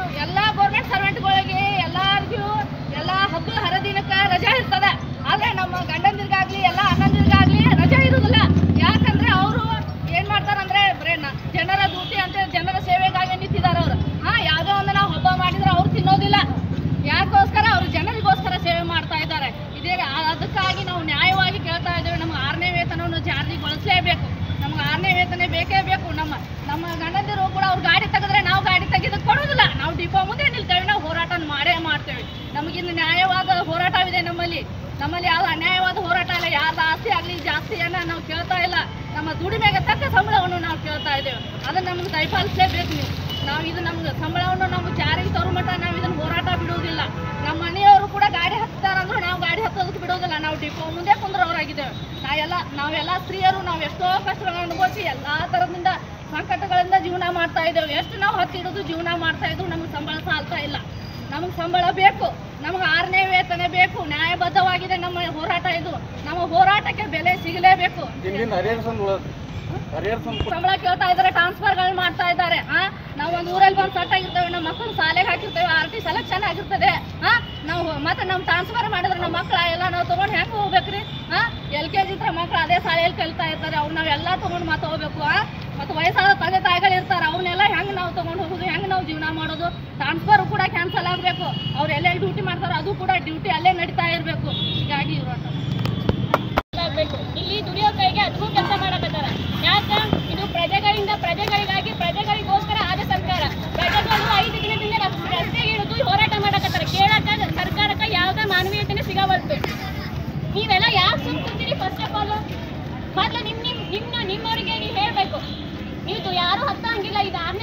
ಎಲ್ಲಾ ಗೌರ್ಮೆಂಟ್ ಸರ್ವೆಂಟ್ಗಳಿಗೆ ಎಲ್ಲಾರ್ಗೂ ಎಲ್ಲಾ ಹಬ್ಬ ಹರಿದಿನಕ್ಕ ರಜಾ ಇರ್ತದ ಆದ್ರೆ ನಮ್ಮ ಗಂಡಂದಿರ್ಗಾಗ್ಲಿ ಎಲ್ಲ ಅಣ್ಣಂದಿರ್ಗಾಗ್ಲಿ ರಜಾ ಇರುದಿಲ್ಲ ಯಾಕಂದ್ರೆ ಅವರು ಏನ್ ಮಾಡ್ತಾರಂದ್ರೆ ಬರೇ ನ- ಜನರ ಡ್ಯೂಟಿ ಅಂತ ಜನರ ಸೇವೆಗಾಗಿ ನಿಂತಿದ್ದಾರೆ ಅವರು ಹಾ ಯಾವ್ದೋ ಒಂದು ನಾವು ಹಬ್ಬ ಮಾಡಿದ್ರೆ ಅವ್ರು ತಿನ್ನೋದಿಲ್ಲ ಯಾಕೋಸ್ಕರ ಅವರು ಜನರಿಗೋಸ್ಕರ ಸೇವೆ ಮಾಡ್ತಾ ಇದ್ದಾರೆ ಇದೇ ಆ- ಅದಕ್ಕಾಗಿ ನಾವು ನ್ಯಾಯವಾಗಿ ಕೇಳ್ತಾ ಇದ್ದೇವೆ ನಮ್ಗೆ ಆರನೇ ವೇತನವನ್ನು ಜಾರಿಗೊಳಿಸಲೇಬೇಕು ನಮ್ಗೆ ಆರನೇ ವೇತನ ಬೇಕೇ ಬೇಕು ನಮ್ಮ ನಮ್ಮ ಗಂಡಂದಿರು ಕೂಡ ಅವ್ರು ಗಾಡಿ ತೆಗೆದ್ರೆ ನಾವು ಗಾಡಿ ತೆಗೆದಕ್ಕೆ ಕೊಡೋದಿಲ್ಲ ನಾವು ಡಿಪೋ ಮುಂದೆ ನಿಲ್ತೇವೆ ನಾವು ಹೋರಾಟ ಮಾಡೇ ಮಾಡ್ತೇವೆ ನಮಗಿನ್ನು ನ್ಯಾಯವಾದ ಹೋರಾಟವಿದೆ ನಮ್ಮಲ್ಲಿ ನಮ್ಮಲ್ಲಿ ಯಾವ್ದು ಅನ್ಯಾಯವಾದ ಹೋರಾಟ ಇಲ್ಲ ಯಾರ್ದು ಆಸ್ತಿ ಆಗಲಿ ಜಾಸ್ತಿಯನ್ನ ನಾವು ಕೇಳ್ತಾ ಇಲ್ಲ ನಮ್ಮ ದುಡಿಮೆಗೆ ತಕ್ಕ ಸಂಬಳವನ್ನು ನಾವು ಕೇಳ್ತಾ ಇದ್ದೇವೆ ಅದನ್ನ ನಮ್ಗೆ ದಯಪಾಲಿಸಲೇಬೇಕು ನೀವು ನಾವು ಇದು ನಮ್ಗೆ ಸಂಬಳವನ್ನು ನಮ್ಗೆ ಜಾರಿಗೆ ತರೋ ಮಟ್ಟ ನಾವು ಇದನ್ನ ಹೋರಾಟ ಬಿಡುವುದಿಲ್ಲ ನಮ್ಮ ಮನೆಯವರು ಕೂಡ ಗಾಡಿ ಹತ್ತಾರಂದ್ರು ನಾವು ಗಾಡಿ ಹತ್ತೋದಕ್ಕೆ ಬಿಡೋದಿಲ್ಲ ನಾವು ಡಿಪೋ ಮುಂದೆ ಕುಂದ್ರವರಾಗಿದ್ದೇವೆ ನಾವೆಲ್ಲ ನಾವೆಲ್ಲ ಸ್ತ್ರೀಯರು ನಾವು ಎಷ್ಟೋ ಕಷ್ಟಗಳನ್ನು ಅನುಭವಿಸಿ ಎಲ್ಲಾ ಥರದಿಂದ ಸಂಕಟಗಳಿಂದ ಜೀವನ ಮಾಡ್ತಾ ಇದ್ದೇವೆ ಎಷ್ಟು ನಾವು ಹತ್ತಿಡೋದು ಜೀವನ ಮಾಡ್ತಾ ಇದ್ದು ನಮ್ಗೆ ಸಂಬಳ ಸಾಲ್ತಾ ಇಲ್ಲ ನಮಗೆ ಸಂಬಳ ಬೇಕು ನಮಗೆ ಆರನೇ ವೇತನ ಬೇಕು ನ್ಯಾಯಬದ್ಧವಾಗಿದೆ ನಮ್ಮ ಹೋರಾಟ ಇದು ನಮ್ಮ ಹೋರಾಟಕ್ಕೆ ಬೆಲೆ ಸಿಗಲೇಬೇಕು ಹಿಂದಿನ ಹರಿಹರ ಹರಿಹರ ಸಂಬಳ ಕೇಳ್ತಾ ಇದ್ದಾರೆ ಟ್ರಾನ್ಸ್ಫರ್ಗಳು ಮಾಡ್ತಾ ಇದ್ದಾರೆ ಹಾ ನಾವು ಒಂದು ಊರಲ್ಲಿ ಬಂದು ಸಟ್ ಆಗಿರ್ತೇವೆ ನಮ್ಮ ಮಕ್ಕಳು ಶಾಲೆಗೆ ಹಾಕಿರ್ತೇವೆ ಆರ್ ಟಿ ಸೆಲೆಕ್ಷನ್ ಆಗಿರ್ತದೆ ಹಾ ನಾವು ಮತ್ತೆ ನಮ್ಮ ಟ್ರಾನ್ಸ್ಫರ್ ಮಾಡಿದ್ರೆ ನಮ್ಮ ಮಕ್ಕಳ ಎಲ್ಲ ನಾವು ತೊಗೊಂಡು ಹೆಂಗೆ ಹೋಗ್ಬೇಕ್ರಿ ಹಾ ಎಲ್ ಕೆ ಜಿ ಇದ್ರೆ ಮಕ್ಕಳು ಅದೇ ಶಾಲೆಯಲ್ಲಿ ಕಲಿತಾ ಇರ್ತಾರೆ ಅವ್ರು ನಾವೆಲ್ಲ ತೊಗೊಂಡು ಮತ್ತೆ ಹೋಗ್ಬೇಕು ಹಾ ಮತ್ತು ವಯಸ್ಸಾದ ತಂದೆ ತಾಯಿಗಳು ಇರ್ತಾರೆ ಅವನ್ನೆಲ್ಲ ಹೆಂಗೆ ನಾವು ತೊಗೊಂಡು ಹೋಗೋದು ಹೆಂಗೆ ನಾವು ಜೀವನ ಮಾಡೋದು ಟ್ರಾನ್ಸ್ಫರ್ ಕೂಡ ಕ್ಯಾನ್ಸಲ್ ಆಗಬೇಕು ಅವ್ರು ಎಲ್ಲೆಲ್ಲಿ ಡ್ಯೂಟಿ ಮಾಡ್ತಾರೋ ಅದು ಕೂಡ ಡ್ಯೂಟಿ ಅಲ್ಲೇ ನಡೀತಾ ಇರಬೇಕು ಹೀಗಾಗಿ ಹೋರಾಟ ಆಗ್ಬೇಕು ಇಲ್ಲಿ ದುಡಿಯೋ ಕೈಗೆ ಅದಕ್ಕೂ ಕೆಲಸ ಮಾಡಕತ್ತಾರ ಯಾಕ ಇದು ಪ್ರಜೆಗಳಿಂದ ಪ್ರಜೆಗಳಿಗಾಗಿ ಪ್ರಜೆಗಳಿಗೋಸ್ಕರ ಆದ ಸರ್ಕಾರ ಪ್ರಜೆಗಳು ಐದು ದಿನದಿಂದ ರಸ್- ರಸ್ತೆಗೆ ಇಳಿದು ಹೋರಾಟ ಮಾಡಕತ್ತಾರ ಕೇಳಕ ಸರ್ಕಾರಕ್ಕೆ ಯಾವ್ದ ಮಾನವೀಯತೆನೇ ಸಿಗವಲ್ತು ನೀವೆಲ್ಲ ಯಾಕೆ ಸುಮ್ ಕುಂತೀರಿ ಫಸ್ಟ್ ಆಫ್ ಆಲ್ ಮೊದ್ಲು ನಿಮ್ ನಿಮ್ ನಿಮ್ಮ ನಿಮ್ಮವರಿಗೆ ನೀವು ಹೇಳ್ಬೇಕು ನೀವು ಯಾರು ಹತ್ತಂಗಿಲ್ಲ ಇದು ಆರನೇ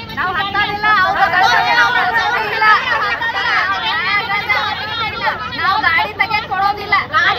ನಾವು ಗಾಡಿ ತೆಗೆದು ಕೊಡೋದಿಲ್ಲ ಗಾಡಿ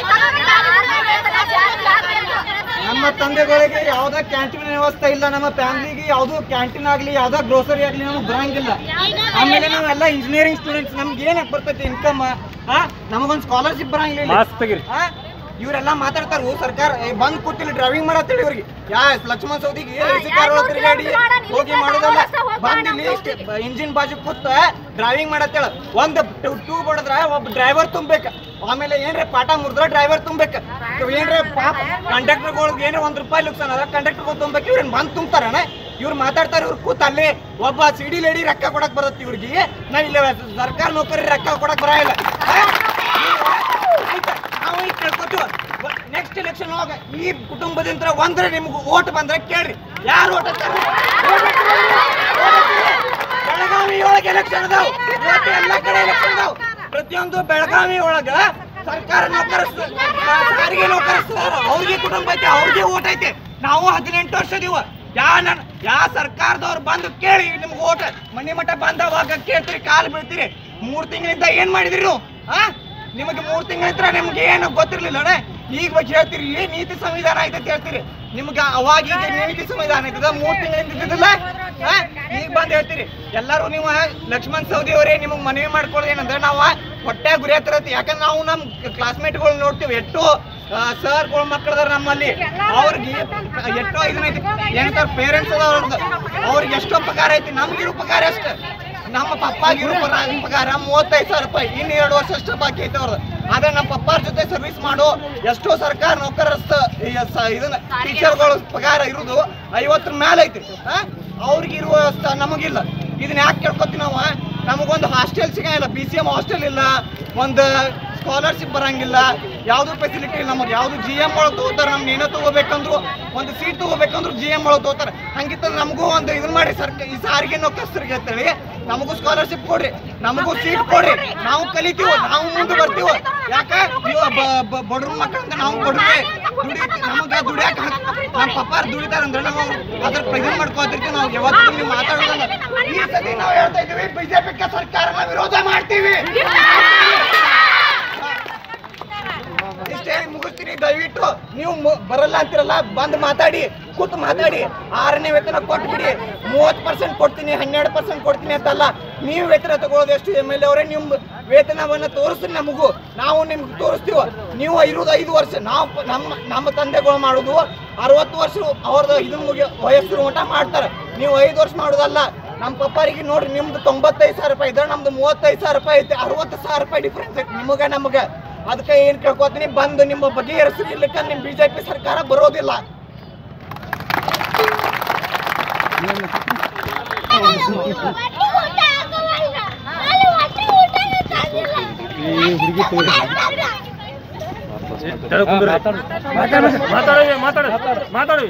ನಮ್ಮ ತಂದೆಗಳಿಗೆ ಯಾವ್ದೇ ಕ್ಯಾಂಟೀನ್ ವ್ಯವಸ್ಥೆ ಇಲ್ಲ ನಮ್ಮ ಫ್ಯಾಮಿಲಿಗೆ ಯಾವ್ದು ಕ್ಯಾಂಟೀನ್ ಆಗ್ಲಿ ಯಾವ್ದೋ ಗ್ರೋಸರಿ ಆಗ್ಲಿ ನಮ್ಗೆ ಬರಂಗಿಲ್ಲ ಆಮೇಲೆ ನಾವೆಲ್ಲ ಇಂಜಿನಿಯರಿಂಗ್ ಸ್ಟೂಡೆಂಟ್ಸ್ ನಮ್ಗೆ ಏನಕ್ಕೆ ಬರ್ತೈತಿ ಇನ್ಕಮ್ ಹಾ ನಮಗೊಂದು ಸ್ಕಾಲರ್ಶಿಪ್ ಬರಂಗಿಲ್ಲ ಹಾ? ಇವ್ರೆಲ್ಲ ಮಾತಾಡ್ತಾರು ಸರ್ಕಾರ ಏ, ಬಂದ್ ಕೂತಿಲ್ಲ ಡ್ರೈವಿಂಗ್ ಮಾಡತ್ತೇಳಿ ಇವ್ರಿಗೆ ಯಾ ಲಕ್ಷ್ಮಣ ಸೌದಿಗೆ ಎಸಿ ಕಾರ್ ಒಳಗ್ ತಿರ್ಗಾಡಿ ಹೋಗಿ ಮಾಡೋದಲ್ಲ ಬಂದ್ ಇಲ್ಲಿ ಇಂಜಿನ್ ಬಾಜು ಕೂತ ಡ್ರೈವಿಂಗ್ ಮಾಡತ್ತೇಳ ಒಂದ್ ಟೂ ಬಡದ್ರ ಒಬ್ಬ ಡ್ರೈವರ್ ತುಂಬೇಕ ಆಮೇಲೆ ಏನ್ರಿ ಪಾಠ ಮುರಿದ್ರ ಡ್ರೈವರ್ ತುಂಬೇಕ ಇವ್ ಏನ್ರಿ ಪಾಪ ಕಂಡಕ್ಟರ್ಗಳಿಗೆ ಏನ್ರಿ ಒಂದ್ ರೂಪಾಯಿ ಲುಕ್ಸಾನ್ ಅದ ಕಂಡಕ್ಟರ್ ತುಂಬೇಕ ಇವ್ರನ್ನ ಬಂದ್ ತುಂಬ್ತಾರಣ ಇವ್ರು ಮಾತಾಡ್ತಾರ ಇವ್ರು ಕೂತ್ ಅಲ್ಲಿ ಒಬ್ಬ ಸಿಡಿ ಲೇಡಿ ರೊಕ್ಕ ಕೊಡಕ್ ಬರತ್ತೆ ಇವ್ರಿಗೆ ನಾವ್ ಇಲ್ಲಿ ಸರ್ಕಾರ ನೌಕರಿ ರೊಕ್ಕ ಕೊಡಕ್ ಬರಲ್ಲ ಆಯ್ತಾ ನಾವು ಈಗ ಕೇಳ್ಕೊತೀವ ನೆಕ್ಸ್ಟ್ ಎಲೆಕ್ಷನ್ ಒಳಗ ಈ ಕುಟುಂಬದಿಂದ ಒಂದ್ರೆ ನಿಮ್ಗೆ ಓಟ್ ಬಂದ್ರೆ ಕೇಳ್ರಿ ಯಾರು ಓಟ್ ಹಾಕ್ತಾರೆ ಬೆಳಗಾವಿ ಒಳಗೆ ಎಲೆಕ್ಷನ್ ಅದಾವ ಇವತ್ತು ಎಲ್ಲ ಕಡೆ ಎಲೆಕ್ಷನ್ ಅದಾವ ಪ್ರತಿಯೊಂದು ಬೆಳಗಾವಿ ಒಳಗ ಸರ್ಕಾರ ನೌಕರಸ್ ಸಾರಿಗೆ ನೌಕರಸ್ತಾರ ಅವ್ರಿಗೆ ಕುಟುಂಬ ಐತೆ ಅವ್ರಿಗೆ ಓಟ್ ಐತೆ ನಾವು ಹದಿನೆಂಟು ವರ್ಷ ಇದೀವ ಯಾ ನನ್ ಯಾ ಸರ್ಕಾರದವ್ರು ಬಂದು ಕೇಳಿ ನಿಮ್ಗೆ ಓಟ್ ಮನೆ ಮಠ ಬಂದವಾಗ ಕೇಳ್ತೀರಿ ಕಾಲು ಬೀಳ್ತೀರಿ ಮೂರ್ ತಿಂಗಳಿಂದ ಏನ್ ಮಾಡಿದ್ರಿ ನೀವು ಆ ನಿಮಗೆ ಮೂರ್ ತಿಂಗಳಿಂದ ನಿಮ್ಗೆ ಏನು ಗೊತ್ತಿರ್ಲಿಲ್ಲ ಅಣ್ಣ ಈಗ ಬಗ್ಗೆ ಹೇಳ್ತೀರಿ ಏನ್ ನೀತಿ ಸಂವಿಧಾನ ಐತೆ ಅಂತ ಹೇಳ್ತೀರಿ ನಿಮ್ಗೆ ಅವಾಗ ಈಗ ನೀತಿ ಸಂವಿಧಾನ ಐತದ ಮೂರ್ ತಿಂಗಳಿಂದ ಇದ್ದಿದ್ದಿಲ್ಲ ಆ? ಈಗ ಬಂದ್ ಹೇಳ್ತೀರಿ ಎಲ್ಲರೂ ನೀವು ಲಕ್ಷ್ಮಣ್ ಸೌದಿ ಅವರೇ ನಿಮಗೆ ಮನವಿ ಮಾಡ್ಕೊಳ್ಳೋದು ಏನಂದ್ರೆ ನಾವು ಹೊಟ್ಟೆ ಗುರಿ ಹತ್ತಿರತಿ ಯಾಕಂದ್ರೆ ನಾವು ನಮ್ಮ ಕ್ಲಾಸ್ಮೇಟ್ಗಳು ನೋಡ್ತೀವಿ ಎಷ್ಟೋ ಸರ್ಗಳ ಮಕ್ಕಳದಾರ ನಮ್ಮಲ್ಲಿ ಅವ್ರಿಗೆ ಎಷ್ಟೋ ಇದನ್ನೈತಿ ಏನಂತಾರ ಪೇರೆಂಟ್ಸ್ ಅದ ಅವ್ರದ್ದು ಅವ್ರಿಗೆ ಎಷ್ಟೋ ಪಗಾರ ಐತಿ ನಮ್ಗಿರೋ ಪಗಾರ ಅಷ್ಟೇ ನಮ್ಮ ಪಪ್ಪಾಗಿರೋ ಪರ- ಪಗಾರ ಮೂವತ್ತೈದು ಸಾವಿರ ರೂಪಾಯಿ ಇನ್ನು ಎರಡು ವರ್ಷ ಅಷ್ಟು ಬಾಕಿ ಐತೆ ಅವ್ರದ್ದು ಆದ್ರೆ ನಮ್ಮ ಪಪ್ಪಾರ ಜೊತೆ ಸರ್ವಿಸ್ ಮಾಡೋ ಎಷ್ಟೋ ಸರ್ಕಾರ ನೌಕರಸ್ಥ ಈ ಸ- ಇದನ್ನ ಟೀಚರ್ಗಳು ಪಗಾರ ಇರುದು ಐವತ್ತರ ಮೇಲೆ ಐತಿ ಆ? ಅವ್ರಿಗಿರುವ ಸ- ನಮಗಿಲ್ಲ ಇದನ್ನ ಯಾಕೆ ಕೇಳ್ಕೊತೀವಿ ನಾವು ನಮಗೊಂದು ಹಾಸ್ಟೆಲ್ ಸಿಗಂಗಿಲ್ಲ ಬಿ ಸಿ ಎಂ ಹಾಸ್ಟೆಲ್ ಇಲ್ಲ ಒಂದು ಸ್ಕಾಲರ್ಶಿಪ್ ಬರಂಗಿಲ್ಲ ಯಾವ್ದು ಫೆಸಿಲಿಟಿ ಇಲ್ಲ ನಮಗೆ ಯಾವ್ದು ಜಿ ಎಂ ಒಳಗೆ ತಗೋತಾರೆ ನಮ್ಗೆ ಏನೋ ತಗೋಬೇಕಂದ್ರು ಒಂದು ಸೀಟ್ ತಗೋಬೇಕಂದ್ರು ಜಿ ಎಂ ಒಳಗೆ ತಗೋತಾರೆ ಹಂಗಿತ್ತಂದ್ರೆ ನಮಗೂ ಒಂದು ಇದನ್ನ ಮಾಡಿ ಸರ್ಕಾರ ಈ ಸಾರಿಗೆ ನೌಕರಸ್ಥರಿಗೆ ಅಂತೇಳಿ ನಮಗೂ ಸ್ಕಾಲರ್ಶಿಪ್ ಕೊಡ್ರಿ ನಮಗೂ ಸೀಟ್ ಕೊಡ್ರಿ ನಾವು ಕಲಿತೀವಿ ನಾವು ಮುಂದೆ ಬರ್ತೀವಿ ಯಾಕ ನೀವು ಬಡ್ರ ಮಕ್ಕಳಂತ ನಾವು ಬಡ್ರಿ ದುಡಿ ನಮಗೆ ದುಡಿಯಾಕ ನಮ್ಮ ಪಪ್ಪಾರ ದುಡಿತಾರಂದ್ರೆ ನಾವು ಅದ್ರ ಪ್ರೆಸೆಂಟ್ ಮಾಡ್ಕೋತಿರ್ತೀವಿ ನಾವು ಯಾವತ್ತೂ ನೀವು ಮಾತಾಡೋದಲ್ಲ ಈ ಸತಿ ನಾವು ಹೇಳ್ತಾ ಇದೀವಿ ಬಿಜೆಪಿ ಸರ್ಕಾರನ ವಿರೋಧ ಮಾಡ್ತೀವಿ ಇಷ್ಟೇ ಹೇಳಿ ಮುಗಿಸ್ತೀನಿ ದಯವಿಟ್ಟು ನೀವು ಮು- ಬರಲ್ಲ ಅಂತಿರಲ್ಲ ಬಂದು ಮಾತಾಡಿ ಕೂತು ಮಾತಾಡಿ ಆರನೇ ವೇತನ ಕೊಟ್ಬಿಡಿ ಮೂವತ್ತು ಪರ್ಸೆಂಟ್ ಕೊಡ್ತೀನಿ ಹನ್ನೆರಡು ಪರ್ಸೆಂಟ್ ಕೊಡ್ತೀನಿ ಅಂತಲ್ಲ ನೀವು ವೇತನ ತಗೊಳ್ಳೋದು ಎಷ್ಟು ಎಮ್ ಎಲ್ ಎ ಅವರೇ ನಿಮ್ಮ ವೇತನವನ್ನ ತೋರಿಸ್ರಿ ನಮಗೂ ನಾವು ನಿಮ್ಗೆ ತೋರಿಸ್ತೀವ ನೀವು ಇರೋದು ಐದು ವರ್ಷ ನಾವು ಪ- ನಮ್ಮ ನಮ್ಮ ತಂದೆಗಳು ಮಾಡೋದು ಅರವತ್ತು ವರ್ಷ ಅವ್ರದ್ದು ಇದನ್ನ ಮುಗಿ ವಯಸ್ಸು ಮಟ್ಟ ಮಾಡ್ತಾರೆ ನೀವು ಐದು ವರ್ಷ ಮಾಡೋದಲ್ಲ ನಮ್ಮ ಪಪ್ಪಾರಿಗೆ ನೋಡ್ರಿ ನಿಮ್ದು ತೊಂಬತ್ತೈದು ಸಾವಿರ ರೂಪಾಯಿ ಇದ್ರೆ ನಮ್ದು ಮೂವತ್ತೈದು ಸಾವಿರ ರೂಪಾಯಿ ಐತೆ ಅರವತ್ತು ಸಾವಿರ ರೂಪಾಯಿ ಡಿಫ್ರೆನ್ಸ್ ಐತಿ ನಿಮಗೆ ನಮಗೆ ಅದಕ್ಕೆ ಏನ್ ಕೇಳ್ಕೊತೀನಿ ಬಂದು ನಿಮ್ಮ ಬಗೆಹರಿಸ್ರಿ ಇರ್ಲಿಕ್ಕ ನಿಮ್ ಬಿಜೆಪಿ ಸರ್ಕಾರ ಬರೋದಿಲ್ಲ ಮಾತಾಡವಿ ಮಾತಾಡ ಮಾತಾಡವಿ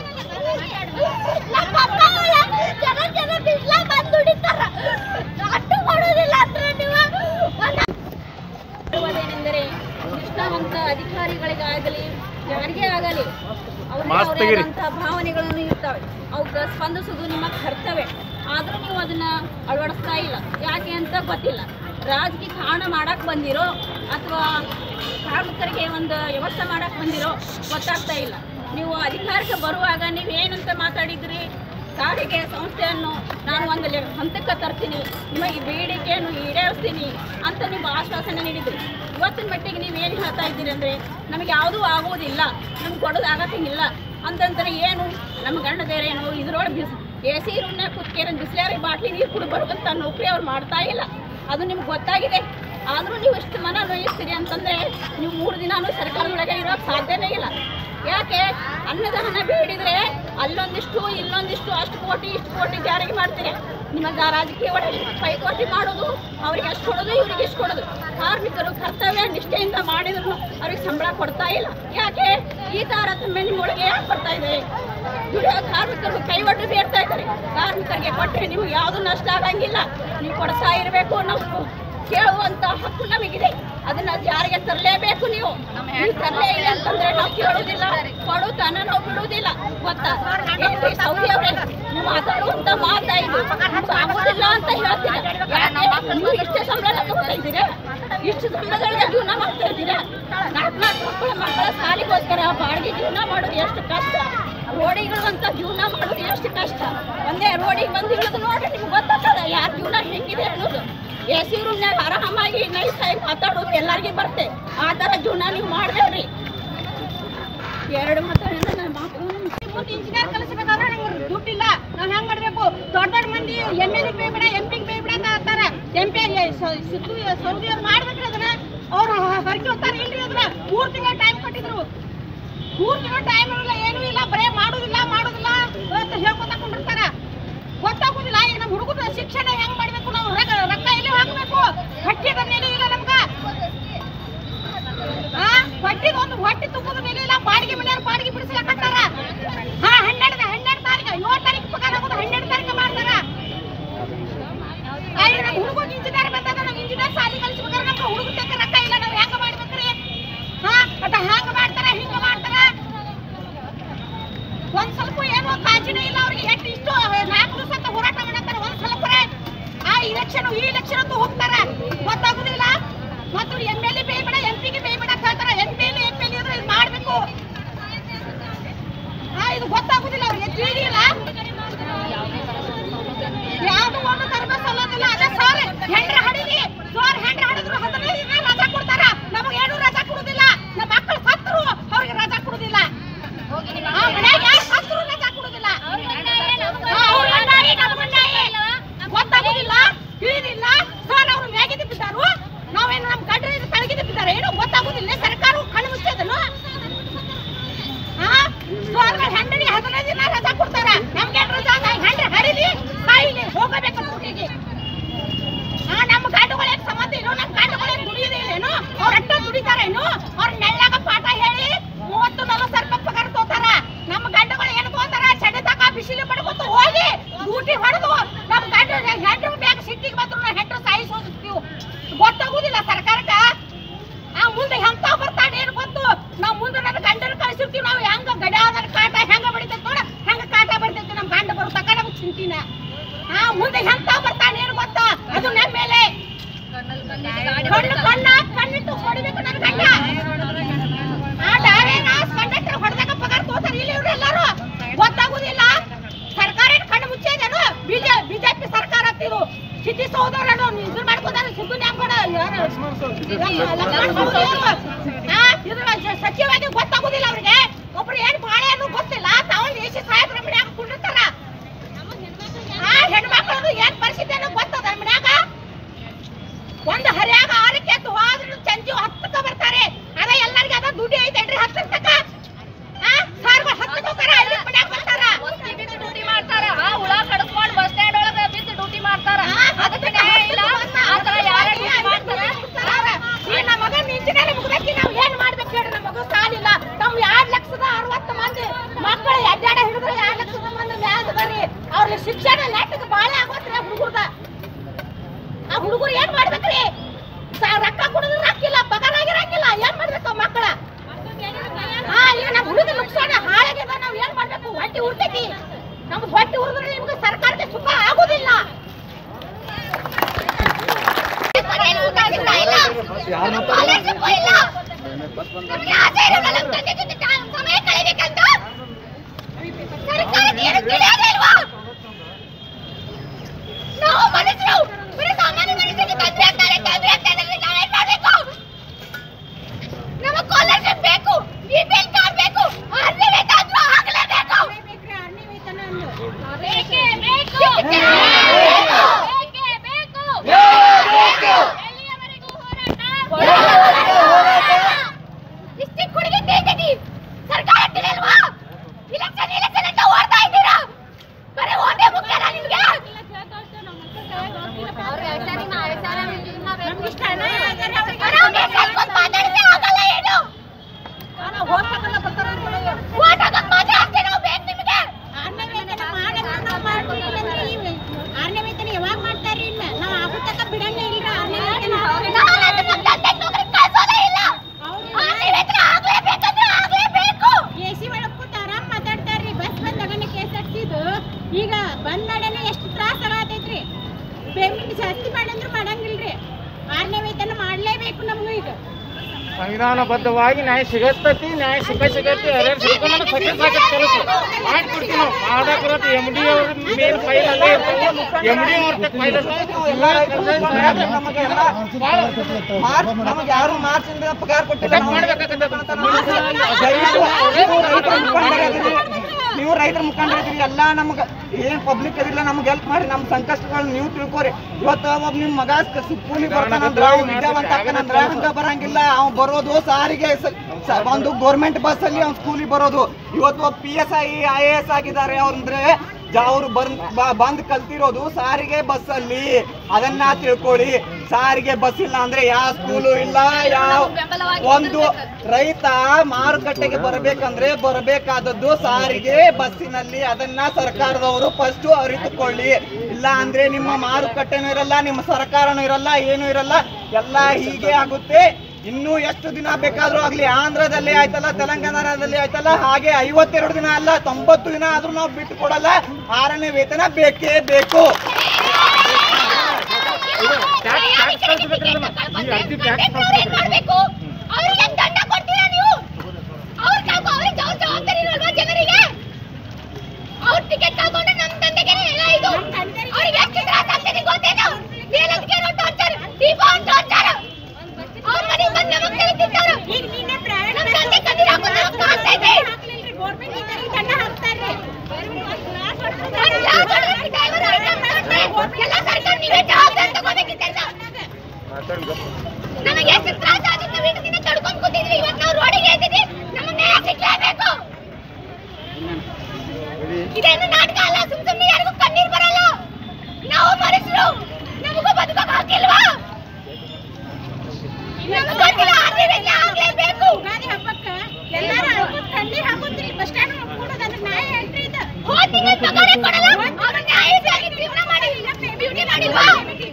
ಹೇಳುವುದೇನೆಂದರೆ ನಿಷ್ಠಾವಂತ ಅಧಿಕಾರಿಗಳಿಗಾಗಲಿ ಯಾರಿಗೇ ಆಗಲಿ ಮಾಸ್ಕ್ ತೆಗೀರಿ. ಅವರಂತಹ ಭಾವನೆಗಳನ್ನು ಇರ್ತವೆ ಅವಕ್ಕೆ ಸ್ಪಂದಿಸೋದು ನಿಮ್ಮ ಕರ್ತವ್ಯ ಆದರೂ ನೀವು ಅದನ್ನ ಅಳವಡಿಸ್ತಾ ಇಲ್ಲ ಯಾಕೆ ಅಂತ ಗೊತ್ತಿಲ್ಲ ರಾಜಕೀಯ ಕಾರಣ ಮಾಡಕ್ ಬಂದಿರೋ ಅಥವಾ ಕಾರ್ಮಿಕರಿಗೆ ಒಂದು ವ್ಯವಸ್ಥೆ ಮಾಡಕ್ ಬಂದಿರೋ ಗೊತ್ತಾಗ್ತಾ ಇಲ್ಲ ನೀವು ಅಧಿಕಾರಕ್ಕೆ ಬರುವಾಗ ನೀವು ಏನಂತ ಮಾತಾಡಿದ್ರಿ ಸಾರಿಗೆ ಸಂಸ್ಥೆಯನ್ನು ನಾನು ಒಂದು ಲೆ- ಹಂತಕ್ಕೆ ತರ್ತೀನಿ ನಿಮಗೆ ಬೇಡಿಕೆಯನ್ನು ಈಡೇರಿಸ್ತೀನಿ ಅಂತ ನೀವು ಆಶ್ವಾಸನೆ ನೀಡಿದ್ರಿ ಇವತ್ತಿನ ಮಟ್ಟಿಗೆ ನೀವು ಏನು ಹೇಳ್ತಾ ಇದ್ದೀರಿ ಅಂದರೆ ನಮಗೆ ಯಾವುದೂ ಆಗುವುದಿಲ್ಲ ನಮ್ಗೆ ಕೊಡೋದು ಆಗತ್ತಿಲ್ಲ ಅಂತಂದ್ರೆ ಏನು ನಮ್ಮ ಗಂಡದೇರೇನು ಇದ್ರೊಳಗೆ ಬಿಸ್ ಎ ಸಿ ರೂಮ್ನಾಗ ಕುತ್ಕೇರ ಬಿಸ್ಲೇರಿ ಬಾಟ್ಲಿ ನೀರು ಕುಡಿ ಬರುವಂಥ ನೌಕರಿ ಅವ್ರು ಮಾಡ್ತಾ ಇಲ್ಲ ಅದು ನಿಮ್ಗೆ ಗೊತ್ತಾಗಿದೆ ಆದರೂ ನೀವು ಇಷ್ಟು ಮನ ನೋಯಿಸ್ತೀರಿ ಅಂತಂದರೆ ನೀವು ಮೂರು ದಿನಾನು ಸರ್ಕಾರದೊಳಗೆ ಇರೋಕ್ಕೆ ಸಾಧ್ಯನೇ ಇಲ್ಲ ಯಾಕೆ ಅನ್ನದಾನ ಬೇಡಿದ್ರೆ ಅಲ್ಲೊಂದಿಷ್ಟು ಇಲ್ಲೊಂದಿಷ್ಟು ಅಷ್ಟು ಕೋಟಿ ಇಷ್ಟು ಕೋಟಿ ಜಾರಿಗೆ ಮಾಡ್ತೀರಿ ನಿಮಗೆ ರಾಜಕೀಯ ಒಳಗೆ ಪೈಪೋಟಿ ಮಾಡೋದು ಅವ್ರಿಗೆ ಅಷ್ಟು ಕೊಡೋದು ಇವ್ರಿಗೆ ಇಷ್ಟು ಕೊಡೋದು ಕಾರ್ಮಿಕರು ಕರ್ತವ್ಯ ನಿಷ್ಠೆಯಿಂದ ಮಾಡಿದ್ರು ಅವ್ರಿಗೆ ಸಂಬಳ ಕೊಡ್ತಾ ಇಲ್ಲ ಯಾಕೆ ಈ ತಾರತಮ್ಯ ನಿಮ್ಮೊಳಗೆ ಯಾಕೆ ಬರ್ತಾ ಇದೆ ದುಡಿಯೋ ಕಾರ್ಮಿಕರು ಕೈವಟ್ಟು ಬೇಡ್ತಾ ಇದ್ದಾರೆ ಕಾರ್ಮಿಕರಿಗೆ ಕೊಟ್ಟರೆ ನಿಮ್ಗೆ ಯಾವುದು ನಷ್ಟ ಆಗಂಗಿಲ್ಲ ನೀವು ಕೊಡ್ತಾ ಇರಬೇಕು ನಾವು ಕೇಳುವಂತ ಹಕ್ಕು ನಮಗಿದೆ ಅದನ್ನ ಜಾರಿಗೆ ತರಲೇಬೇಕು ನೀವು ನೀವು ತರಲೇ ಇಲ್ಲ ಅಂತಂದ್ರೆ ನಾವು ಕೇಳುವುದಿಲ್ಲ ಕೊಡುತ್ತಾನ ನಾವು ಬಿಡುವುದಿಲ್ಲ ಗೊತ್ತಾ ಏನ್ರಿ ಸೌದಿ ಅವರೇ ನೀವು ಮಾತಾಡುವಂತ ಮಾತಾ ಇದು ನಿಮ್ಗೆ ಆಗೋದಿಲ್ಲ ಅಂತ ಹೇಳ್ತೀರಾ ಯಾಕೆ ನೀವು ಇಷ್ಟೇ ಸಂಬಳ ತಗೊಳ್ತಾ ಇದ್ದೀರಾ ಇಷ್ಟು ಸಂಬಳಗಳಿಗೆ ಜೀವನ ಮಾಡ್ತಾ ಇದ್ದೀರಾ ನಾಲ್ಕು ನಾಲ್ಕು ಮಕ್ಕಳ ಮಕ್ಕಳ ಸಾಲಿಗೋಸ್ಕರ ಬಾಡಿಗೆ ಜೀವನ ಮಾಡೋದು ಎಷ್ಟು ಕಷ್ಟ ರೋಡಿಗಳಂತ ಜೀವನ ಮಾಡೋದು ಎಷ್ಟು ಕಷ್ಟ ಒಂದೇ ರೋಡಿಗೆ ಬಂದು ಇಳಿದು ನೋಡ್ರಿ ನಿಮ್ಗೆ ಗೊತ್ತಾಗ್ತದ ಯಾರ ಜೀವನ ಹೆಂಗಿದೆ ಅನ್ನೋದು ಎ ಸಿ ರೂಮ್ನಾಗ ಆರಾಮಾಗಿ ನೈಸ್ ಆಗಿ ಮಾತಾಡೋದು ಎಲ್ಲರಿಗೂ ಬರುತ್ತೆ ಆ ಥರ ಜೀವನ ನೀವು ಮಾಡಬೇಡ್ರಿ ಎರಡು ಮಾತಾಡಿದ್ರೆ ನನ್ನ ಮಾತು ಮುಂದೆ ಇಂಜಿನಿಯರ್ ಕಲಿಸಬೇಕಾದ್ರೆ ನಂಗೆ ದುಡ್ಡಿಲ್ಲ ನಾವ್ ಹೆಂಗ್ ಮಾಡ್ಬೇಕು ದೊಡ್ಡ ದೊಡ್ಡ ಮಂದಿ ಎಮ್ ಎಲ್ ಪೇ ಬಿಡ ಎಂ ಪಿ ಪೇ ಬಿಡ ಅಂತ ಹೇಳ್ತಾರೆ ಎಂ ಪಿ ಸಿದ್ದು ಸೌದಿ ಅವ್ರು ಮಾಡ್ಬೇಕ್ರಿ ಅದನ್ನ ಅವ್ರು ಹರಕೆ ಹೋಗ್ತಾರೆ ಇಲ್ರಿ ಅದನ್ನ ಮೂರ್ ತಿಂಗಳ ಟೈಮ್ ಕೊಟ್ಟಿದ್ರು ಮೂರ್ ತಿಂಗಳ ಟೈಮ್ ಇಲ್ಲ ಏನೂ ಇಲ್ಲ ಬರೇ ಮಾಡುದಿಲ್ಲ ಮಾಡುದಿಲ್ಲ ಅಂತ ಹೇಳ್ಕೊತ ಕೊಂಡಿರ್ತಾರ ಗೊತ್ತಾಗುದಿಲ್ಲ ಈಗ ನಮ್ಮ ಹುಡುಗರ ಶಿಕ್ಷಣ ಹೆಂಗ್ ಮಾಡ್ಬೇಕು ನಾವು ರೊಕ್ಕ ರೊಕ್ಕ ಎಲ್ಲಿ ಹಾಕ್ಬೇಕು ಹಟ್ಟಿ ಅದನ್ನೇನು ಇಲ್ಲ ನಮ್ಗ ಆ ಹೊಟ್ಟಿದ ಒಂದು ಹೊಟ್ಟೆ ತುಂಬುದ ಮೇಲೆ ಇಲ್ಲ ಬಾಡಿಗೆ ಮನೆಯವ್ರು ಬಾಡಿಗೆ ಬಿಡಿಸ್ಲಕತ್ತಾರ ಹಾ ಹನ್ನೆರಡು ಹನ್ನೆರಡು ತಾರೀಕು ಏಳು ತಾರೀಕು ಪಗಾರ ಆಗೋದು ಹನ್ನೆರಡು ತಾರೀಕು ಮಾಡ್ತಾರ ಆಯ್ತು ನಮ್ಮ ಹುಡುಗ ಇಂಜಿನಿಯರ್ ಬಂದಾಗ ನಾವು ಇಂಜಿನಿಯರ್ ಸಾಲಿ ಕಲಿಸ್ಬೇಕಾದ್ರೆ ನಮ್ಮ ಹುಡುಗ ತೆಕ್ಕ ರೊಕ್ಕ ಇಲ್ಲ ನಾವು ಹೆಂಗ ಮಾಡ್ಬೇಕ್ರಿ ಹಾ ಅದ ಹ್ಯಾಂಗ ಮಾಡ್ತಾರ ಹಿಂಗ ಮಾಡ್ತಾರ ಒಂದ್ ಸ್ವಲ್ಪ ಏನೋ ಕಾಳಜಿನೇ ಇಲ್ಲ ಅವ್ರಿಗೆ ಎಷ್ಟು ಇಷ್ಟು ನಾಲ್ಕು ದಿವಸ ಅಂತ ಹೋರಾಟ ಮಾಡತ್ತಾರ ಒಂದ್ ಸ್ವಲ್ಪ ಆ ಇಲೆಕ್ಷನ್ ಈ ಇಲೆಕ್ಷನ್ ಅಂತ ಹೋಗ್ತಾರ ಗೊತ್ತಾಗುದಿಲ್ಲ ಮತ್ತು ಎಮ್ ಎಲ್ ಎ ಬೇಡ ಎಂ ಪಿಗೆ ಬೇಡ ಅಂತ ಹೇಳ್ತಾರ M P L M P L ಇದ್ರೆ ಇದು ಮಾಡ್ಬೇಕು ಆ ಇದು ಗೊತ್ತಾಗುದಿಲ್ಲ ಅವ್ರಿಗೆ ತಿಳಿದಿಲ್ಲ ಯಾವ್ದು ಒಂದು ಧರ್ಮ ಸಲ್ಲೋದಿಲ್ಲ ಅದೇ ಸರ್ ಹೆಂಡ್ರ ಹಡಿದಿ ಸರ್ ಹೆಂಡ್ರ ಹಡಿದ್ರು ಹದಿನೈದು ದಿನ ರಜಾ ಕೊಡ್ತಾರ ನಮಗೆ ಏನು ರಜಾ ಕೊಡುದಿಲ್ಲ ನಮ್ಮ ಮಕ್ಕಳು ಸತ್ರು ಅವ್ರಿಗೆ ರಜಾ ಕೊಡುದಿಲ್ಲ ಆ ಮನ್ಯಾಗ ಯಾರು ಸತ್ರು ರಜಾ ಕೊಡುದಿಲ್ಲ ಆ, ಅವ್ರ ಅಣ್ಣಾಯಿ, ನಮ್ಮ ಅಣ್ಣಾಯಿ. ಗೊತ್ತಾಗುದಿಲ್ಲ ತಿಳಿದಿಲ್ಲ ಸರ್ ಅವ್ರು ಮ್ಯಾಗಿದ್ದು ಬಿದ್ದಾರು ನಾವೇನು ನಮ್ಮ ಗಂಡ್ರ ತಳಗಿದ್ದು ಬಿದ್ದಾರೆ ಏನು ಗೊತ್ತಾಗುದಿಲ್ಲ ಸರ್ಕಾರ ಕಣ್ಣು ಮುಚ್ಚೋದನು ಹೆಂಡರಿ ಹದಿನೈದು ದಿನ ರಜಾ ಕೊಡ್ತಾರ ನಮ್ಗೆ ರಜಾ ಹೆಂಡ್ರಿ ಹರಿಲಿ ಸಾಯಿಲಿ ಹೋಗಬೇಕು ಡ್ಯೂಟಿಗೆ ಹಾ ನಮ್ಮ ಗಂಡುಗಳೇನು ಸಂಬಂಧ ಏನು ನಮ್ಮ ಗಂಡುಗಳೇನು ದುಡಿಯೋದಿಲ್ಲೇನು ಅವ್ರ ಅಟ್ಟ ದುಡಿತಾರೇನು ಅವ್ರ ನೆಳ್ಳಾಗ ಪಾಠ ಹೇಳಿ ಮೂವತ್ತು ನಲವತ್ತು ಸಾವಿರ ರೂಪಾಯಿ ಪಗಾರ ತೋತಾರ ನಮ್ಮ ಗಂಡುಗಳು ಏನು ತೋತಾರ ಚಡಿತಾಕ ಬಿಸಿಲು ಪಡ್ಕೊತ ಹೋಗಿ ಡ್ಯೂಟಿ ಹೊಡೆದು ನಮ್ಮ ಗಂಡು ಹೆಂಡ್ರು ಬ್ಯಾಗ ಸಿಟ್ಟಿಗೆ ಬಂದ್ರು ನಾವು ಹೆಂಡ್ರು ಸಾಯಿಸೋದಿರ್ತೀವಿ ಗೊತ್ತಾಗುದಿಲ್ಲ ಸರ್ಕಾರಕ್ಕ ಆ ಮುಂದೆ ಎಂತ ಬರ್ತಾನೆ ಏನು ಗೊತ್ತು ನಾವು ಮುಂದೆ ನನ್ನ ಗಂಡನ ಕಳಿಸಿರ್ತೀವಿ ನಾವು ಹೆಂಗ ಗಡಿಯಾದ ಕಾಟ ಹೆಂಗ ಬಡಿತೈತಿ ನೋಡ ಹೆಂಗ ಕಾಟ ಬಡಿತೈತಿ ನಮ್ಮ ಗಂಡ ಬರ್ತಕ್ಕ ನಮ್ಗೆ ಚಿಂತಿನ ಆ ಮುಂದೆ ಎಂತ ಬರ್ತಾನೆ ಏನು ಗೊತ್ತಾ ಅದು ನಮ್ಮ ಮೇಲೆ ಕಣ್ಣು ಕಣ್ಣ ಕಣ್ಣಿಟ್ಟು ಹೊಡಿಬೇಕು ನನ್ನ ಗಂಡ ಆ ಡಾರೇನ ಕಂಡಕ್ಟರ್ ಹೊಡೆದಾಗ ಪಗಾರ ತೋತಾರ ಇಲ್ಲಿ ಇವ್ರು ಎಲ್ಲರೂ ಗೊತ್ತಾಗುದಿಲ್ಲ ಸರ್ಕಾರ ಏನ್ ಕಣ್ಣು ಮುಚ್ಚೇದೇನು ಬಿಜೆ ಬಿಜೆಪಿ ಸರ್ಕಾರ ಅಂತಿರು ಸಿದ್ದಿ ಸಹೋದರನು ಇದು ಮಾಡ್ಕೋದಾರ ಸಿದ್ದು ನ್ಯಾಮಗೌಡ ಯಾರು ಲಕ್ಷ್ಮಣ್ ಸಹೋದರರು. ಆ, ಇದ್ರ ಜ- ಸಚಿವಾಗಿ ಗೊತ್ತಾಗುದಿಲ್ಲ ಅವ್ರಿಗೆ ಒಬ್ರು ಏನ್ ಬಾಳೆ ಅನ್ನೋ ಗೊತ್ತಿಲ್ಲ ತಾವು ದೇಶ ಸಾಹೇಬ್ರ ಮನ್ಯಾಗ ಕುಂಡಿರ್ತಾರ ಆ ಹೆಣ್ಮಕ್ಳು ಏನ್ ಪರಿಸ್ಥಿತಿ ಅನ್ನೋ ಗೊತ್ತದ ಮನ್ಯಾಗ ಒಂದು ಹರಿಯಾಗ ಆರಕ್ಕೆ ಎದ್ದು ಹೋದ್ರು ಸಂಜೆ ಹತ್ತಕ್ಕ ಬರ್ತಾರೆ ಅದ ಎಲ್ಲರಿಗೂ ಅದ ದುಡ್ಡು ಐತೇನ್ರಿ ಹತ್ತಕ್ಕ ಸಾರ್ಗಳು ಹತ್ತಕ್ಕೆ ಹೋಗ್ತಾರ ಅಲ್ಲಿ ಮನ್ಯಾಗ ಬರ್ತಾರ ವಸ್ತಿ ಬಿದ್ದು ಡ್ಯೂಟಿ ಮಾಡ್ತಾರ ಆ ಹುಳ ಕಡಿಸ್ಕೊಂಡು ಬಸ್ ಸ್ಟ್ಯಾಂಡ್ ಒಳಗ ಬಿದ್ದು ಡ್ಯೂಟಿ ಮಾಡ್ತಾರ ಅದಕ್ಕೆ ನ್ಯಾಯ ಇಲ್ಲ ಆ ತರ ಯಾರ ಡ್ಯೂಟಿ ಮಾಡ್ತಾರ ಈ ನಮ್ಮ ಮಗನ್ ಇಂಜಿನಿಯರ್ ಮುಗ್ದಕ್ಕೆ ನಾವ್ ಏನ್ ಮಾಡ್ಬೇಕು ಹೇಳ್ರಿ ನಮ್ಮ ಮಗ ಸಾಲಿಲ್ಲ ನಮ್ ಎರಡ್ ಲಕ್ಷದ ಅರವತ್ತು ಮಂದಿ ಮಕ್ಕಳು ಎಡ್ಡಾಡ ಹಿಡಿದ್ರೆ ಎರಡ್ ಲಕ್ಷದ ಮಂದಿ ಮ್ಯಾಲ ಬರ್ರಿ ಅವ್ರಿಗೆ ಶಿಕ್ಷಣ ನೆಟ್ಟಗೆ ಬಾಳೆ ಆಗೋತ್ರಿ ಆ ಹುಡುಗರ್ದ ಆ ಹುಡುಗರು ಏನ್ ಮಾಡ್ಬೇಕ್ರಿ ಸ- ರೊಕ್ಕ ಕೊಡೋದು ರೊಕ್ಕಿಲ್ಲ ಪಗಾರ ಆಗಿರಂಗಿಲ್ಲ ಏನ್ ಮಾಡ್ಬೇಕು ಆ ಮಕ್ಕಳ ಹಾ ಈಗ ನಮ್ಮ ಹುಡುಗ ನುಕ್ಸಾನ ಹಾಳಾಗ್ಯದ ನಾವ್ ಏನ್ ಮಾಡ್ಬೇಕು ಹೊಟ್ಟೆ ಉರ್ತೈತಿ ನಮ್ದು ಹೊಟ್ಟೆ ಉರಿದ್ರೆ ನಿಮ್ಗೆ ಸರ್ಕಾರಕ್ಕೆ ಸುಖ ಆಗುದಿಲ್ಲ ಕಾಲೇಜಕ್ಕೂ ಇಲ್ಲ. ನಮ್ಗೆ ಆಸೆ ಇರೋದಲ್ಲ, ತಂದೆ ಜೊತೆ ಟೈಮ್ ಸಮಯ ಕಳೀಬೇಕಂತ. ಸರ್ಕಾರಕ್ಕೆ ಏನು ತಿಳಿಯೋದೇ ಇಲ್ವಾ? ನಾವು ಮನುಷ್ಯರು ಬರೀ ಸಾಮಾನ್ಯ ಮನುಷ್ಯರಿಗೆ ತೊಂದ್ರೆ ಆಗ್ತಾರೆ, ತೊಂದ್ರೆ ಆಗ್ತಾರೆ ಅಂದ್ರೆ ನಾವೇನ್ ಮಾಡ್ಬೇಕು? ನಮಗೆ ಸ್ಕಾಲರ್ಶಿಪ್ ಬೇಕು ಬಿಪಿಎಲ್ ಕಾರ್ಡ್ ಬೇಕು ಆರ್ಮಿ ವೇತನ ಅಂತೂ ಆಗ್ಲೇಬೇಕು ಬೇಕೇ ಬೇಕು ಬೇಕೇ ಬೇಕು ಎಲ್ಲಿಯವರೆಗೂ ಹೋರಾಟ ಇಷ್ಟೇ ಕೊಡುಗೆ ತೇಜದಿ ಸರ್ಕಾರ ತಿಳಿಯಲ್ವಾ ಇಲೆಕ್ಷನ್ ಇಲೆಕ್ಷನ್ ಅಂತ ಓಡ್ತಾ ಇದ್ದೀರಾ ಬರೀ ಓಟೆ ಮುಖ್ಯನಾ ನಿಮ್ಗೆ ಅವ್ರಿಗೆ ಸ್ವಲ್ಪ ಮಾತಾಡಿದ್ರೆ ಆಗಲ್ಲ ಏನು ಓಟ್ ಹಾಕಕ್ ಮಾತ್ರ ಅಷ್ಟೇ ನಾವು ಬೇಕು ನಿಮ್ಗೆ ನಾವು ಅದನ್ನ ನಮ್ಮ ತಂದೆಗೆ ನೌಕರಿ ಕಳ್ಸೋದೇ ಇಲ್ಲ ಆರ್ಮಿ ವೇತನ ಆಗ್ಲೇಬೇಕಂದ್ರೆ ಆಗ್ಲೇಬೇಕು ಎಸಿ ಒಳಗ್ ಕೂತ್ ಆರಾಮ್ ಮಾತಾಡ್ತಾರ್ರಿ ಬಸ್ ಬಂದಾಗನೆ ಕೇಸ್ ಹಚ್ಚಿದ್ದು ಈಗ ಬಂದ್ ಮಾಡನೆ ಎಷ್ಟು ತ್ರಾಸ ಆಗತೈತ್ರಿ ಪೇಮೆಂಟ್ ಜಾಸ್ತಿ ಮಾಡಂದ್ರು ಮಾಡಂಗಿಲ್ರಿ ಆರನೇ ವೇತನ ಮಾಡ್ಲೇಬೇಕು ನಮ್ಗೂ ಈಗ ಸಂವಿಧಾನಬದ್ಧವಾಗಿ ನ್ಯಾಯ ಸಿಗತ್ತತಿ ನ್ಯಾಯ ಸಿಕ್ಕ ಸಿಗತ್ತಿ ಯಾರ್ಯಾರು ಸಿಗ್ಕೊಂಡು ಸಕ್ಸಸ್ ಆಗತ್ತೆ ಕೆಲಸ ಮಾಡ್ಕೊಡ್ತೀವಿ ನಾವು ಮಾಡಕ್ರತ್ ಎಮ್ ಡಿ ಅವ್ರ ಮೇನ್ ಫೈಲ್ ಅಲ್ಲೇ ಇರ್ತಾವೆ ಎಮ್ ಡಿ ಅವ್ರ ಫೈಲ್ ಎಲ್ಲ ರೈತರು ನಮಗೆಲ್ಲ ಮಾರ್ಚ್ ನಮಗೆ ಯಾರು ಮಾರ್ಚ್ ಇಂದ ಪಗಾರ ಕೊಟ್ಟಿಲ್ಲ ನೀವು ರೈತರ ಮುಖಂಡರಿದ್ದೀರಿ ಎಲ್ಲ ನಮ್ಗೆ ಏನ್ ಪಬ್ಲಿಕ್ ಅದಿಲ್ಲ ನಮ್ಗೆ ಹೆಲ್ಪ್ ಮಾಡಿ ನಮ್ಮ ಸಂಕಷ್ಟಗಳನ್ನ ನೀವು ತಿಳ್ಕೊರಿ ಇವತ್ತು ಒಬ್ಬ ನಿಮ್ ಮಗ ಸ್ಕೂಲಿಗೆ ಬರ್ತಾನಂದ್ರ ಅವ್ನು ವಿದ್ಯಾವಂತ ಆಗ್ತಾನಂದ್ರ ಹಂಗ ಬರಂಗಿಲ್ಲ ಅವ್ನು ಬರೋದು ಸಾರಿಗೆ ಸ- ಸ- ಒಂದು ಗೌರ್ಮೆಂಟ್ ಬಸ್ ಅಲ್ಲಿ ಅವ್ನು ಸ್ಕೂಲಿಗೆ ಬರೋದು ಇವತ್ತು ಒಬ್ಬ P S I I A S ಆಗಿದ್ದಾರೆ ಅವ್ರಂದ್ರೆ ಅವರು ಬಂದ್ ಬ- ಬಂದ್ ಕಲ್ತಿರೋದು ಸಾರಿಗೆ ಬಸ್ ಅಲ್ಲಿ ಅದನ್ನ ತಿಳ್ಕೊಳ್ಳಿ ಸಾರಿಗೆ ಬಸ್ ಇಲ್ಲ ಅಂದ್ರೆ ಯಾವ ಸ್ಕೂಲು ಇಲ್ಲ ಯಾವ ಒಂದು ರೈತ ಮಾರುಕಟ್ಟೆಗೆ ಬರಬೇಕಂದ್ರೆ ಬರಬೇಕಾದದ್ದು ಸಾರಿಗೆ ಬಸ್ಸಿನಲ್ಲಿ ಅದನ್ನ ಸರ್ಕಾರದವರು ಫಸ್ಟ್ ಅರಿತುಕೊಳ್ಳಿ ಇಲ್ಲ ಅಂದ್ರೆ ನಿಮ್ಮ ಮಾರುಕಟ್ಟೆನೂ ಇರಲ್ಲ ನಿಮ್ಮ ಸರ್ಕಾರನೂ ಇರಲ್ಲ ಏನೂ ಇರಲ್ಲ ಎಲ್ಲ ಹೀಗೆ ಆಗುತ್ತೆ ಇನ್ನೂ ಎಷ್ಟು ದಿನ ಬೇಕಾದ್ರೂ ಆಗ್ಲಿ ಆಂಧ್ರದಲ್ಲಿ ಆಯ್ತಲ್ಲ ತೆಲಂಗಾಣದಲ್ಲಿ ಆಯ್ತಲ್ಲ ಹಾಗೆ ಐವತ್ತೆರಡು ದಿನ ಅಲ್ಲ ತೊಂಬತ್ತು ದಿನ ಆದ್ರೂ ನಾವು ಬಿಟ್ಟು ಕೊಡಲ್ಲ ಆರನೇ ವೇತನ ಬೇಕೇ ಬೇಕು ಟ್ಯಾಕ್ಸ್ ಕಳ್ಸ್ಬೇಕ್ರಿ ಅದನ್ನ. ಈ ಅರ್ಜಿ ಟ್ಯಾಕ್ಸ್ ಕಳ್ಸ್ಬೇಕ್ರಿ. ಮಾಡ್ಬೇಕು ಅವ್ರಿಗೆ ದಂಡ ಕೊಡ್ತೀರಾ ನೀವು ಅವ್ರ ಕಾಕು ಅವ್ರಿಗೆ ಅವ್ರ ಜವಾಬ್ದಾರಿ ಇರಲ್ವಾ ಜನರಿಗೆ ಅವ್ರ ಟಿಕೆಟ್ ತಗೊಂಡು ನಮ್ಮ ತಂದೆಗೆ ಎಲ್ಲ ಇದು ಅವ್ರಿಗೆ ಎಷ್ಟು ತ್ರಾಸ ಆಗ್ತದೆ ಗೊತ್ತೇನು ಮೇಲದ್ಕೆ ಟಾರ್ಚರ್ ದೀಪ ಒಂದು ಟಾರ್ಚರ್ ಅವ್ರ ಮನೆಗೆ ಬಂದು ನಮಗೆ ತಿಳಿತಿದ್ದವ್ರು ಈಗ ನಿನ್ನೆ ಪ್ರಯಾಣ ನಮ್ಮ ತಂದೆ ಕದಿರ ಹಾಕೊಂಡು ನಮ್ಗೆ ಆಗ್ತೈತೆ ಹಾಕ್ಲಿಲ್ರಿ ಗೌರ್ಮೆಂಟ್ ಇದ್ದವ್ರಿಗೆ ದಂಡ ಹಾಕ್ತಾರ್ರಿ ಎಲ್ಲ ಸರ್ಕಾರ ನೀವೇ ಜವಾಬ್ದಾರಿ ತಗೋಬೇಕಿತ್ತಲ್ಲ ನಮಗೆ ಎಷ್ಟು ತ್ರಾಸ ಆಗಿತ್ತು ನಾವು ಇಷ್ಟು ದಿನ ತಡ್ಕೊಂಡ್ ಕೂತಿದ್ವಿ ಇವತ್ತು ನಾವು ರೋಡಿಗೆ ಇದ್ದೀವಿ ನಮಗೆ ನ್ಯಾಯ ಸಿಗ್ಲೇಬೇಕು ಇದೇನು ನಾಟಕ ಅಲ್ಲ ಸುಮ್ ಸುಮ್ಮನೆ ಯಾರಿಗೂ ಕಣ್ಣೀರ್ ಬರಲ್ಲ ನಾವು ಮನುಷ್ಯರು ನಮಗೂ ಬದುಕಕ್ ಹಾಕಿಲ್ವಾ ನಮ್ಗ್ ಗೊತ್ತಿಲ್ಲ, ಆದ್ರೆ ಇದೆಲ್ಲ ಆಗ್ಲೇಬೇಕು ಯುಗಾದಿ ಹಬ್ಬಕ್ಕ ಎಲ್ಲಾರು ಅಳ್ಕೊತ್ ಕಣ್ಣೀರ್ ಹಾಕೋತ್ರಿ ಬಸ್ ಸ್ಟ್ಯಾಂಡ್ ಕೂಡೋದು ಅದ್ರ ನ್ಯಾಯ ಹೇಳ್ರಿ ಇದು ಹೋದ್ ತಿಂಗಳು ಪಗಾರ ಕೊಡಲ್ಲ ಅವ್ರು ನ್ಯಾಯವಾಗಿ ಜೀವನ ಮಾಡಿ ಡ್ಯೂಟಿ ಮಾಡಿಲ್ವಾ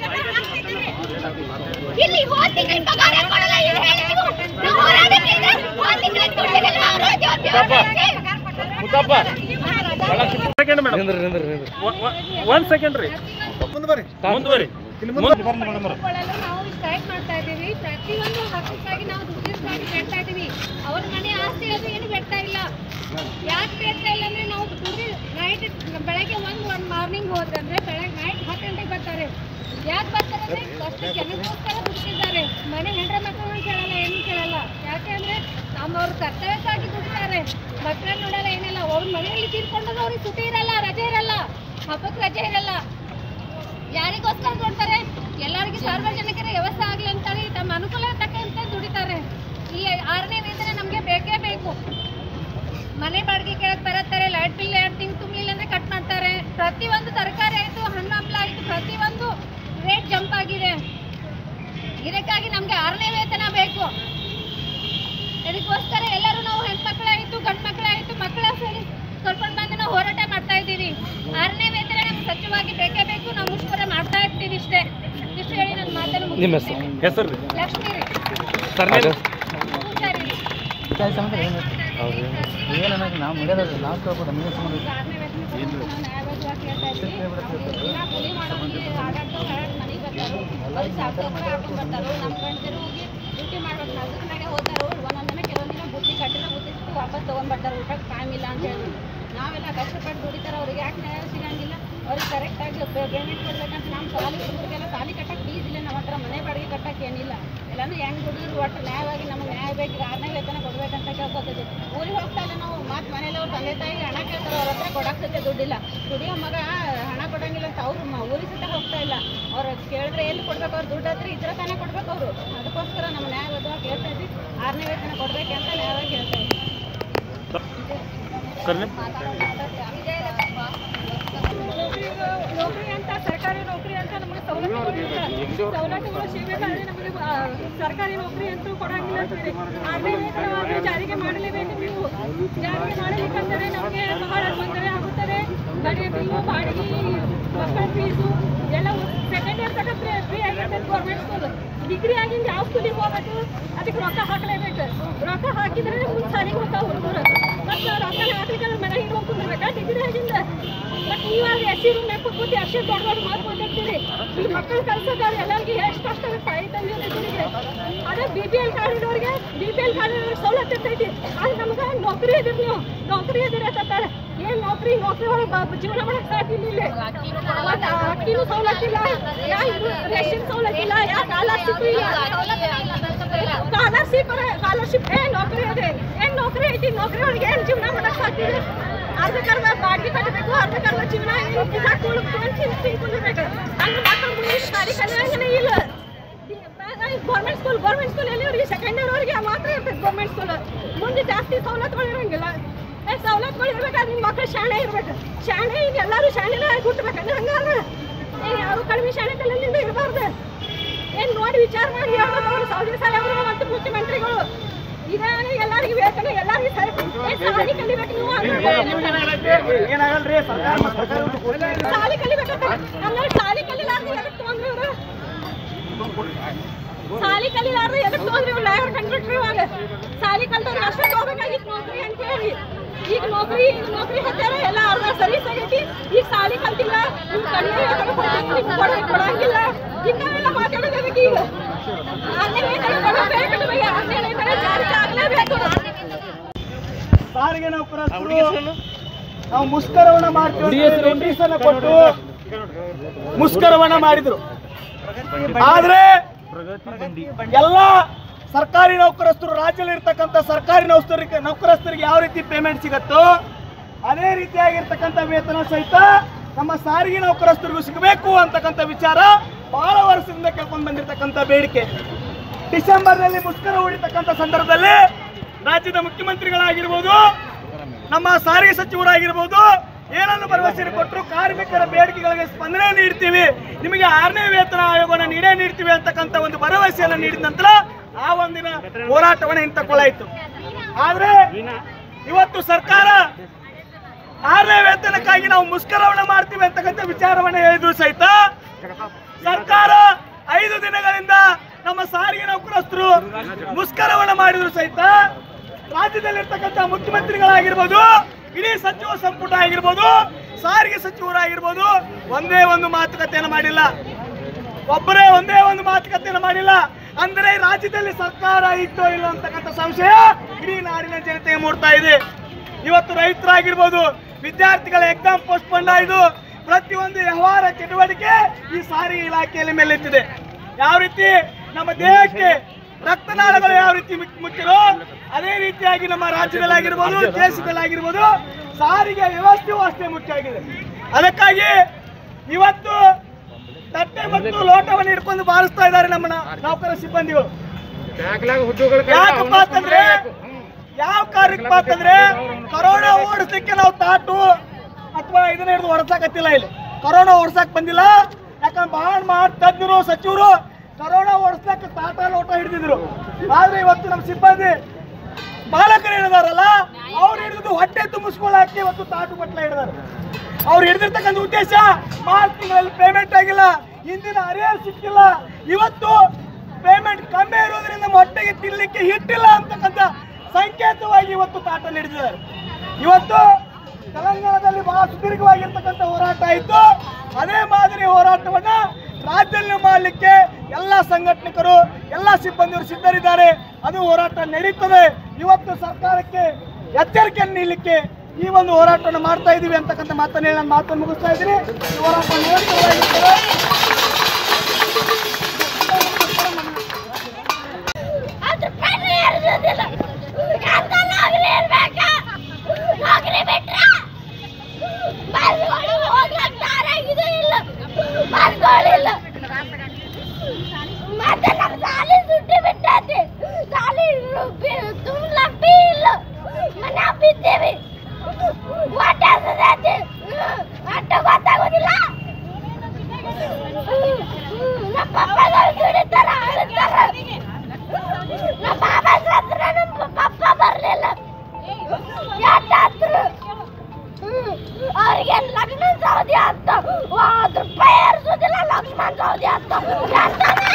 ಇಲ್ಲಿ ಹೋದ್ ತಿಂಗಳು ಪಗಾರ ಕೊಡಲ್ಲ ಇದು ಹೇಳಿ ನೀವು ನಾವು ಹೋರಾಟಕ್ಕೆ ಇದೆ ಹೋದ್ ತಿಂಗಳು ದುಡ್ಡಿಗಿಲ್ವಾ ಅವರು ಮುದ್ದಪ್ಪ ಸೆಕೆಂಡ್ ಮೇಡಮ್ ಒಂದ್ ಸೆಕೆಂಡ್ ರೀ ಮುಂದೆ ಬರ್ರಿ ಮುಂದೆ ಬರ್ರಿ ಮೇಡಮ್ ಕೊಳ್ಳಲು ನಾವು ಸ್ಟ್ರೈಕ್ ಮಾಡ್ತಾ ಇದ್ದೀವಿ ಪ್ರತಿಯೊಂದು ಹಕ್ಕಾಗಿ ನಾವು ದುಡ್ಡಿಸ್ತಾಗಿ ಬೇಡ್ತಾ ಇದ್ದೀವಿ ಅವ್ರ ಮನೆ ಆಸ್ತಿ ಅದು ಏನು ಬೇಡ್ತಾ ಇಲ್ಲ ಯಾಕೆ ಬೇಡ್ತಾ ಇಲ್ಲ ಅಂದ್ರೆ ನಾವು ದುಡ್ಡು ನೈಟ್ ಬೆಳಗ್ಗೆ ಒಂದು ಒಂದು ಮಾರ್ನಿಂಗ್ ಹೋದ್ರಂದ್ರೆ ಬೆಳಗ್ಗೆ ನೈಟ್ ಹತ್ತು ಗಂಟೆಗೆ ಬರ್ತಾರೆ ಯಾಕೆ ಬರ್ತಾರೆ ಅಂದ್ರೆ ಫಸ್ಟ್ ಜನಕ್ಕೋಸ್ಕರ ದುಡ್ತಿದ್ದಾರೆ ಮನೆ ಹೆಂಡ್ರ ಮಕ್ಕಳನ್ನ ಕೇಳಲ್ಲ ಏನು ಕೇಳಲ್ಲ ಯಾಕೆ ಅಂದ್ರೆ ನಮ್ಮ ಅವ್ರ ಕರ್ತವ್ಯಕ್ಕಾಗಿ ದುಡ್ತಾರೆ ಮಕ್ಕಳನ್ನ ನೋಡಲ್ಲ ಏನಿಲ್ಲ ಅವ್ರ ಮನೆಯಲ್ಲಿ ತೀರ್ಕೊಂಡಾಗ ಅವ್ರಿಗೆ ಸುಟಿ ಇರಲ್ಲ ರಜೆ ಇರಲ್ಲ ಹಬ್ಬಕ್ಕೆ ರಜೆ ಇರಲ್ಲ ಯಾರಿಗೋಸ್ಕರ ಕೊಡ್ತಾರೆ ಎಲ್ಲರಿಗೂ ಸಾರ್ವಜನಿಕರ ವ್ಯವಸ್ಥೆ ಆಗಲಿ ಅಂತೇಳಿ ತಮ್ಮ ಅನುಕೂಲ ತಕ್ಕಂತೆ ದುಡಿತಾರೆ ಈ ಆರನೇ ವೇತನ ನಮಗೆ ಬೇಕೇ ಬೇಕು ಮನೆ ಬಾಡಿಗೆ ಕೇಳಕ್ ಬರುತ್ತಾರೆ ಲೈಟ್ ಬಿಲ್ ಎರಡು ತಿಂಗ್ ತುಂಬಲಿಲ್ಲ ಅಂದ್ರೆ ಕಟ್ ಮಾಡ್ತಾರೆ ಪ್ರತಿಯೊಂದು ತರಕಾರಿ ಆಯಿತು ಹಣ್ಣು ಹಂಪಲ ಆಯಿತು ಪ್ರತಿಯೊಂದು ರೇಟ್ ಜಂಪ್ ಆಗಿದೆ ಇದಕ್ಕಾಗಿ ನಮಗೆ ಆರನೇ ವೇತನ ಬೇಕು ಇದಕ್ಕೋಸ್ಕರ ಎಲ್ಲರೂ ನಾವು ಹೆಣ್ಮಕ್ಳಾಯಿತು ಗಂಡು ಮಕ್ಕಳಾಯಿತು ಮಕ್ಕಳ ಸೇರಿ ಕರ್ಕೊಂಡು ಬಂದು ನಾವು ಹೋರಾಟ ಮಾಡ್ತಾ ಇದ್ದೀವಿ ಆರನೇ ವೇತನ ನಮ್ಗೆ ಸ್ವಚ್ಛವಾಗಿ ಬೇಕೇ ಬೇಕು ನಾವು ಮುಷ್ಕರ ಮಾಡ್ತಾ ಇರ್ತೀವಿ ಇಷ್ಟೇ ಇಷ್ಟು ಹೇಳಿ ನನ್ನ ಮಾತನ್ನು ನಿಮ್ಮ ಮುಗಿಸ್ತೀನಿ. ಹೆಸರು ಲಕ್ಷ್ಮೀ ರೀ ಸರ್ ಪೂಜಾರಿ ರೀ ನಾವು ಮುಗಿಯೋದ ನಾವು ಕೇಳ್ಬೋದು ನೀವು ಆರನೇ ವೇತನ ಕೊಡ್ಬೇಕು ನಾವು ನ್ಯಾಯಬದ್ಧವಾಗಿ ಕೇಳ್ತಾ ಇದ್ದೀವಿ ದಿನ ಕೂಲಿ ಮಾಡೋರಿಗೆ ಆಡಾಡ್ತಾ ಹೊರಗೆ ಮನೆಗೆ ಬರ್ತಾರೋ ಅವ್ರಿಗೆ ಸಾಕೋಬ್ರ ಹಾಕೊಂಡು ಬರ್ತಾರೋ ನಮ್ಮ ಗಂಡರು ಹೋಗಿ ಡ್ಯೂಟಿ ಮಾಡ್ಬೇಕು ನಲ್ಕನಾಗೆ ಹೋದಾರೋ ಒಂದೊಂದು ದಿನ ಕೆಲವೊಂದು ದಿನ ಬುತ್ತಿ ಕಟ್ಟಿದ್ರೆ ಬುತ್ತಿ ಸಿಕ್ಕು ವಾಪಸ್ ತೊಗೊಂಡ್ಬರ್ತಾರೆ ಊಟಕ್ಕೆ ಟೈಮ್ ಇಲ್ಲ ಅಂತ ಹೇಳಿ ನಾವೆಲ್ಲ ಕಷ್ಟಪಟ್ಟು ದುಡಿತಾರೆ ಅವ್ರಿಗೆ ಯಾಕೆ ನ್ಯಾಯ ಸಿಗಂಗಿಲ್ಲ ಅವ್ರಿಗೆ ಕರೆಕ್ಟಾಗಿ ಪೇಮೆಂಟ್ ಕೊಡ್ಬೇಕಂತ ನಮ್ಮ ಸಾಲಿ ಹುಡುಗರಿಗೆಲ್ಲ ಸಾಲಿ ಕಟ್ಟಕ್ಕೆ ಫೀಸ್ ಇಲ್ಲ ನಮ್ಮ ಹತ್ರ ಮನೆ ಬಾಡಿಗೆ ಕಟ್ಟಕ್ಕೆ ಏನಿಲ್ಲ ಎಲ್ಲಾನು ಹೆಂಗ್ ದುಡಿದ್ರು ಒಟ್ಟು ನ್ಯಾಯವಾಗಿ ನಮಗೆ ನ್ಯಾಯ ಬೇಕು ಈಗ ಆರನೇ ವೇತನ ಕೊಡ್ಬೇಕಂತ ಕೇಳ್ಕೊತೀವಿ ಊರಿಗೆ ಹೋಗ್ತಾ ಇಲ್ಲ ನಾವು ಮತ್ತೆ ಮನೇಲಿ ಅವ್ರ ತಂದೆ ತಾಯಿ ಹಣ ಕೇಳ್ತಾರೆ ಅವ್ರ ಹತ್ರ ಕೊಡಕ್ಕೆ ಸತ್ಯ ದುಡ್ಡಿಲ್ಲ ದುಡಿಯೋ ಮಗ ಹಣ ಕೊಡಂಗಿಲ್ಲ ಅಂತ ಅವ್ರು ಮ- ಊರಿಗೆ ಸತ ಹೋಗ್ತಾ ಇಲ್ಲ ಅವ್ರು ಕೇಳಿದ್ರೆ ಎಲ್ಲಿ ಕೊಡ್ಬೇಕು ಅವ್ರು ದುಡ್ಡು ಹತ್ರ ಇದ್ರ ತಾನೇ ಕೊಡ್ಬೇಕು ಅವರು ಅದಕ್ಕೋಸ್ಕರ ನಮ್ಮ ನ್ಯಾಯಬದ್ಧವಾಗಿ ಕೇಳ್ತಾ ಇದ್ವಿ ಆರನೇ ವೇತನ ಕೊಡ್ಬೇಕಂತ ನ್ಯಾಯವಾಗಿ ಹೇಳ್ತಾ ಇದ್ವಿ ಸರ್ ನೌಕರಿ ಅಂತ ಸರ್ಕಾರಿ ನೌಕರಿ ಅಂತ ನಮಗೆ ಸವಲತ್ತುಗಳು ಸವಲತ್ತುಗಳು ಸಿಗಬೇಕಾದ್ರೆ ನಮಗೆ ಆ, ಸರ್ಕಾರಿ ನೌಕರಿ ಅಂತೂ ಕೊಡಂಗಿಲ್ಲ ಅಂತೀರಿ ಆರನೇ ವೇತನವಾಗಿ ಜಾರಿಗೆ ಮಾಡಲೇಬೇಕು ನೀವು ಜಾರಿಗೆ ಮಾಡಬೇಕಂದರೆ ನಮಗೆ ಬಹಳ ತೊಂದರೆ ಆಗುತ್ತದೆ ಗಾಡಿ ಬಿಲ್ಲು ಬಾಡಿಗೆ ಮಕ್ಕಳ ಫೀಸು ಎಲ್ಲ ಸೆಕೆಂಡ್ ಇಯರ್ ತನಕ ಫ್ರೀ ಫ್ರೀ ಆಗೈತೆ ಗೌರ್ಮೆಂಟ್ ಸ್ಕೂಲ್ ಡಿಗ್ರಿ ಆಗಿಂದ ಯಾವ ಸ್ಕೂಲಿಗೆ ಹೋಗ್ಬೇಕು ಅದಕ್ಕೆ ರೊಕ್ಕ ಹಾಕಲೇಬೇಕು ರೊಕ್ಕ ಹಾಕಿದ್ರೆ ಮುಂದೆ ಸಾರಿಗೆ ಹೋಗ್ತಾವ ಹುಡುಗರು ಮತ್ತು ರೊಕ್ಕ ಹಾಕ್ಲಿಕ್ಕೆ ಮನೆಗೆ ಇಟ್ಕೊಂಡು ಕುಂದಿರ್ಬೇಕಾ ಡಿಗ್ರಿ ಆಗಿಂದ ಮತ್ತು ನೀವಾಗ ಎಸ್ ಸಿ ರೂಮ್ ಕೂತ್ಕೊಂಡು ಅಷ್ಟೇ ದೊಡ್ಡ ದೊಡ್ಡ ಮಾತು ಬಂದಿರ್ತೀರಿ ಈಗ ಮಕ್ಕಳು ಕಲ್ಸೋದಾರೆ ಎಲ್ಲರಿಗೆ ಎಷ್ಟು ಕಷ್ಟ ತಾಯಿ ತಂದಿರೋರಿಗೆ ಅದೇ ಬಿ ಪಿ ಎಲ್ ಕಾರ್ಡ್ ಇರೋರಿಗೆ ಬಿ ಪಿ ಎಲ್ ಕಾರ್ಡ್ ಇರೋರಿಗೆ ಸವಲತ್ತು ಇರ್ತೈತಿ ಆದ್ರೆ ನಮ್ಗೆ ನೌಕರಿ ಇದ್ರಿ ನೀವು ನೌಕರಿ ಇದ್ದೀರಿ ಅಂತಾರೆ ಏನ್ ನೌಕರಿ ನೌಕರಿ ಒಳಗೆ ಬ- ಜೀವನ ಮಾಡಕ್ ಸಾಕಿಲ್ಲ ಇಲ್ಲಿ ಮತ್ತೆ ಅಕ್ಕಿನೂ ಸವಲತ್ತಿಲ್ಲ ಯಾ ಇದು ರೇಷನ್ ಸವಲತ್ತಿಲ್ಲ ಯಾ ಸ್ಕಾಲರ್ಶಿಪ್ ಇಲ್ಲ ಸ್ಕಾಲರ್ಶಿಪ್ ಸ್ಕಾಲರ್ಶಿಪ್ ಏನ್ ನೌಕರಿ ಅದೇ ಏನ್ ನೌಕರಿ ಐತಿ ನೌಕರಿ ಒಳಗೆ ಏನ್ ಜೀವನ ಮಾಡಕ್ ಸಾಕಿದೆ ಅರ್ಧಕ್ಕರ್ಧ ಬಾಡಿಗೆ ಕಟ್ಟಬೇಕು ಅರ್ಧಕ್ಕರ್ಧ ಜೀವನ ತಿನ್ಕೊಂಡ್ಬೇಕು ಹಂಗೆ ಮಕ್ಕಳು ಮುಂದೆ ಶಾಲೆ ಕಲಿಯಂಗನೇ ಇಲ್ಲ ಗೌರ್ಮೆಂಟ್ ಸ್ಕೂಲ್ ಗೌರ್ಮೆಂಟ್ ಸ್ಕೂಲ್ ಎಲ್ಲಿ ಅವ್ರಿಗೆ ಸೆಕೆಂಡ್ ಇಯರ್ ಅವ್ರಿಗೆ ಮಾತ್ರ ಇರ್ತೈತೆ ಗೌರ್ಮೆಂಟ್ ಸ್ಕೂಲ್ ಮುಂದೆ ಜಾಸ್ತಿ ಸವಲತ್ತುಗಳು ಇರಂಗಿಲ್ಲ ಏ ಸವಲತ್ತುಗಳು ಇರ್ಬೇಕಾದ್ರೆ ನಿಮ್ಮ ಮಕ್ಕಳು ಶಾಣೆ ಇರ್ಬೇಕು ಶಾಣೆ ಈಗ ಎಲ್ಲರೂ ಶಾಣೆನೇ ಆಗಿ ಹುಟ್ಟಬೇಕಂದ್ರೆ ಹಂಗಾದ್ರೆ ಏ ಯಾರು ಕಡಿಮೆ ಶಾಣೆ ತಲೆಯಿಂದ ಇರಬಾರ್ದು ಏನ್ ನೋಡಿ ವಿಚಾರ ಮಾಡಿ ಹೇಳ್ಬೇಕು ಅವರು ಸೌದಿ ಸಾಹೇಬರು ಮತ್ತು ಮುಖ್ಯಮಂತ್ರಿಗಳು ಇದೇನು ಎಲ್ಲರಿಗೂ ವೇತನ ಎಲ್ಲರಿಗೂ ಸರಿ ಏ ಸಾಲಿ ಕಲಿಬೇಕು ನೀವು ಅಂದ್ರೆ ಏನಾಗಲ್ರಿ ಸರ್ಕಾರ ಮತ್ತೆ ಸರ್ಕಾರ ಸಾಲಿ ಕಲಿಬೇಕಂತ ಹಂಗಾರೆ ಸಾಲಿ ಕಲಿಲಾರ್ದು ಎದಕ್ಕೆ ತೊಗೊಂಡ್ರಿ ಇವ್ರು ಸಾಲಿ ಕಲಿಲಾರ್ದು ಎದಕ್ಕೆ ತೊಗೊಂಡ್ರಿ ಇವ್ರು ಡ್ರೈವರ್ ಕಂಡಕ್ಟರ್ ಇವಾಗ ಸಾಲಿ ಕಲ್ತವ್ರಿಗೆ ಅಷ್ಟೇ ತಗೋಬೇಕಾಗಿತ್ತು ನೌಕರಿ ಅಂತ ಹೇಳಿ ಈಗ ನೌಕರಿ ಈಗ ನೌಕರಿ ಹತ್ತಾರ ಎಲ್ಲ ಅರ್ಧ ಸರ್ವಿಸ್ ಆಗೈತಿ ಈಗ ಸಾಲಿ ಕಲ್ತಿಲ್ಲ ನೀವು ಕಲಿಯೋ ವೇತನ ಕೊಡ್ಬೇಕು, ನಿಮ್ಗೆ ಕೊಡ- ಕೊಡಂಗಿಲ್ಲ ಇಂಥವೆಲ್ಲ ಮಾತಾಡೋದು ಅದಕ್ಕೆ ಈಗ ಆರನೇ ವೇತನ ಕೊಡಬೇಕು ನಿಮಗೆ ಆರನೇ ವೇತನ ಜಾರಿಗೆ ಆಗಲೇಬೇಕು ಸಾರಿಗೆ ನೌಕರರು ನಾವು ಮುಷ್ಕರವನ್ನ ಮಾಡ್ತೀವಿ ನೋಟಿಸ್ ಅನ್ನ ಕೊಟ್ಟು ಮುಷ್ಕರವನ್ನ ಮಾಡಿದ್ರು ಆದ್ರೆ ಎಲ್ಲ ಸರ್ಕಾರಿ ನೌಕರಸ್ಥರು ರಾಜ್ಯದಲ್ಲಿ ಇರ್ತಕ್ಕಂಥ ಸರ್ಕಾರಿ ನೌಕರರಿಗೆ ನೌಕರಸ್ಥರಿಗೆ ಯಾವ ರೀತಿ ಪೇಮೆಂಟ್ ಸಿಗತ್ತೋ ಅದೇ ರೀತಿಯಾಗಿರ್ತಕ್ಕಂಥ ವೇತನ ಸಹಿತ ನಮ್ಮ ಸಾರಿಗೆ ನೌಕರಸ್ಥರಿಗೂ ಸಿಗಬೇಕು ಅಂತಕ್ಕಂಥ ವಿಚಾರ ಬಹಳ ವರ್ಷದಿಂದ ಕೇಳ್ಕೊಂಡು ಬಂದಿರತಕ್ಕಂಥ ಬೇಡಿಕೆ ಡಿಸೆಂಬರ್ನಲ್ಲಿ ಮುಷ್ಕರ ಹೂಡಿರ್ತಕ್ಕಂಥ ಸಂದರ್ಭದಲ್ಲಿ ರಾಜ್ಯದ ಮುಖ್ಯಮಂತ್ರಿಗಳಾಗಿರ್ಬೋದು ನಮ್ಮ ಸಾರಿಗೆ ಸಚಿವರಾಗಿರ್ಬೋದು ಏನನ್ನು ಭರವಸೆ ಕೊಟ್ಟರು ಕಾರ್ಮಿಕರ ಬೇಡಿಕೆಗಳಿಗೆ ಸ್ಪಂದನೆ ನೀಡ್ತೀವಿ ನಿಮಗೆ ಆರನೇ ವೇತನ ಆಯೋಗನ ನೀಡೇ ನೀಡ್ತೀವಿ ಅಂತಕ್ಕಂಥ ಒಂದು ಭರವಸೆಯನ್ನು ನೀಡಿದ ನಂತರ ಆ ಒಂದಿನ ಹೋರಾಟವನ್ನು ಹಿಂತಕೊಳ್ಳಾಯಿತು ಆದ್ರೆ ಇವತ್ತು ಸರ್ಕಾರ ಆರನೇ ವೇತನಕ್ಕಾಗಿ ನಾವು ಮುಷ್ಕರವನ್ನ ಮಾಡ್ತೀವಿ ಅಂತಕ್ಕಂಥ ವಿಚಾರವನ್ನ ಹೇಳಿದ್ರು ಸಹಿತ ಸರ್ಕಾರ ಐದು ದಿನಗಳಿಂದ ನಮ್ಮ ಸಾರಿಗೆ ನೌಕರಸ್ಥರು ಮುಷ್ಕರವನ್ನ ಮಾಡಿದ್ರು ಸಹಿತ ರಾಜ್ಯದಲ್ಲಿರ್ತಕ್ಕಂಥ ಮುಖ್ಯಮಂತ್ರಿಗಳಾಗಿರ್ಬೋದು ಇಡೀ ಸಚಿವ ಸಂಪುಟ ಆಗಿರ್ಬೋದು ಸಾರಿಗೆ ಸಚಿವರಾಗಿರ್ಬೋದು ಒಂದೇ ಒಂದು ಮಾತುಕತೆಯನ್ನು ಮಾಡಿಲ್ಲ ಒಬ್ಬರೇ ಒಂದೇ ಒಂದು ಮಾತುಕತೆಯನ್ನು ಮಾಡಿಲ್ಲ ಅಂದ್ರೆ ರಾಜ್ಯದಲ್ಲಿ ಸರ್ಕಾರ ಇತ್ತೋ ಇಲ್ಲ ಅಂತಕ್ಕಂಥ ಸಂಶಯ ಇಡೀ ನಾಡಿನ ಜನತೆಗೆ ಮೂಡ್ತಾ ಇದೆ ಇವತ್ತು ರೈತರಾಗಿರ್ಬೋದು ವಿದ್ಯಾರ್ಥಿಗಳ ಎಕ್ಸಾಮ್ ಪೋಸ್ಟ್ಪೋನ್ ಆಯ್ದು ಪ್ರತಿಯೊಂದು ವ್ಯವಹಾರ ಚಟುವಟಿಕೆ ಈ ಸಾರಿಗೆ ಇಲಾಖೆಯಲ್ಲಿ ಮೇಲೆತ್ತಿದೆ ಯಾವ ರೀತಿ ನಮ್ಮ ದೇಹಕ್ಕೆ ರಕ್ತನಾಳಗಳು ಯಾವ ರೀತಿ ಮುಖ್ಯ- ಮುಖ್ಯನೋ ಅದೇ ರೀತಿಯಾಗಿ ನಮ್ಮ ರಾಜ್ಯದಲ್ಲಾಗಿರ್ಬೋದು ದೇಶದಲ್ಲಾಗಿರ್ಬೋದು ಸಾರಿಗೆ ವ್ಯವಸ್ಥೆಯೂ ಅಷ್ಟೇ ಮುಖ್ಯ ಆಗಿದೆ ಅದಕ್ಕಾಗಿ ಇವತ್ತು ಇವತ್ತು ಲೋಟವನ್ನು ಹಿಡ್ಕೊಂಡು ಬಾರಿಸ್ತಾ ಇದ್ದಾರೆ ನಮ್ಮ ನ- ನೌಕರ ಸಿಬ್ಬಂದಿಗಳು ಬ್ಯಾಕ್ಲಾಗ್ ಹುದ್ದೆಗಳು ಯಾಕಪ್ಪ ಅಂತಂದ್ರೆ ಯಾವ ಕಾರ್ಯಕ್ಕಪ್ಪ ಅಂತಂದ್ರೆ ಕರೋನಾ ಓಡಿಸ್ಲಿಕ್ಕೆ ನಾವು ತಾಟು ಅಥವಾ ಇದನ್ನ ಹಿಡಿದು ಹೊರಸಾಕತ್ತಿಲ್ಲ ಇಲ್ಲಿ ಕರೋನಾ ಓಡಿಸಕ್ ಬಂದಿಲ್ಲ ಯಾಕಂದ್ರೆ ಬಾಳ್ ಮಾಡ್ ತಜ್ಞರು ಸಚಿವರು ಕರೋನಾ ಓಡಿಸ್ಲಕ್ಕೆ ತಾಟ ಲೋಟ ಹಿಡಿದಿದ್ರು ಆದ್ರೆ ಇವತ್ತು ನಮ್ಮ ಸಿಬ್ಬಂದಿ ಬಾಲಕರು ಹಿಡಿದಾರಲ್ಲ ಅವ್ರು ಹಿಡಿದು ಹೊಟ್ಟೆ ತುಂಬಿಸ್ಕೊಳಕ್ಕೆ ಇವತ್ತು ತಾಟು ಬಟ್ಲ ಹಿಡಿದಾರೆ ಅವ್ರು ಹಿಡಿದಿರ್ತಕ್ಕಂಥ ಉದ್ದೇಶ ಮಾರ್ಚ್ ತಿಂಗಳಲ್ಲಿ ಪೇಮೆಂಟ್ ಆಗಿಲ್ಲ ಹಿಂದಿನ ಅರಿಯರ್ ಸಿಕ್ಕಿಲ್ಲ ಇವತ್ತು ಪೇಮೆಂಟ್ ಕಮ್ಮಿ ಇರೋದ್ರಿಂದ ಮೊಟ್ಟೆಗೆ ತಿನ್ಲಿಕ್ಕೆ ಹಿಟ್ಟಿಲ್ಲ ಅಂತಕ್ಕಂಥ ಸಂಕೇತವಾಗಿ ಇವತ್ತು ತಾಟ ಹಿಡಿದಿದ್ದಾರೆ ಇವತ್ತು ತೆಲಂಗಾಣದಲ್ಲಿ ಬಹಳ ಸುದೀರ್ಘವಾಗಿರ್ತಕ್ಕಂಥ ಹೋರಾಟ ಇತ್ತು ಅದೇ ಮಾದರಿ ಹೋರಾಟವನ್ನ ರಾಜ್ಯದಲ್ಲಿ ಮಾಡಲಿಕ್ಕೆ ಎಲ್ಲ ಸಂಘಟನೆಗಳು ಎಲ್ಲ ಸಿಬ್ಬಂದಿಯವರು ಸಿದ್ಧರಿದ್ದಾರೆ ಅದು ಹೋರಾಟ ನಡೀತದೆ ಇವತ್ತು ಸರ್ಕಾರಕ್ಕೆ ಎಚ್ಚರಿಕೆಯನ್ನು ನೀಡಲಿಕ್ಕೆ ಈ ಒಂದು ಹೋರಾಟವನ್ನು ಮಾಡ್ತಾ ಇದೀವಿ ಅಂತಕ್ಕಂಥ ಮಾತನ್ನು ಹೇಳಿ ನಾನು ಮಾತನ್ನು ಮುಗಿಸ್ತಾ ಇದ್ದೀನಿ ಈ ಹೋರಾಟ ನಿರಂತರವಾಗಿರ್ತದೆ ಅದ್ರ ಕಣ್ಣು ಇರ್ಸೋದಿಲ್ಲ ಯಾಕಲ್ಲ ಆಗ್ಲಿ ಇರ್ಬೇಕ ನೌಕರಿ ಬಿಟ್ರ ಬಸ್ಗಳು ಹೋಗ್ಲಕ್ ದಾರಾಗಿದೆ ಇಲ್ಲ ಬಸ್ಗಳಿಲ್ಲ ಮತ್ತೆ ನಮ್ಮ ಸಾಲಿ ಸುಟ್ಟಿ ಬಿಟ್ಟೈತಿ ಸಾಲಿ ತುಂಬಲಪ್ಪಿ ಇಲ್ಲ ಮನೆ ಬಿದ್ದೀವಿ ಹೊಟ್ಟೆ ಹಸಿದೈತಿ ಅಟ್ಟ ಗೊತ್ತಾಗೋದಿಲ್ಲ ನಮ್ಮ ಪಪ್ಪಗಳು ದುಡಿತಾರ ಆಡ್ತಾರ ನಮ್ಮ ಮಾಮ ಸತ್ರ ನಮ್ಮ ಪಪ್ಪ ಬರ್ಲಿಲ್ಲ ಯಾಟಾದ್ರು ಅವ್ರಿಗೆ ಲಗ್ನ ಸೌದಿ ಅಂತ ಒಂದು ರೂಪಾಯಿ ಏರ್ಸೋದಿಲ್ಲ ಲಕ್ಷ್ಮಣ್ ಸೌದಿ ಅಂತ ಎಂತಾನೆ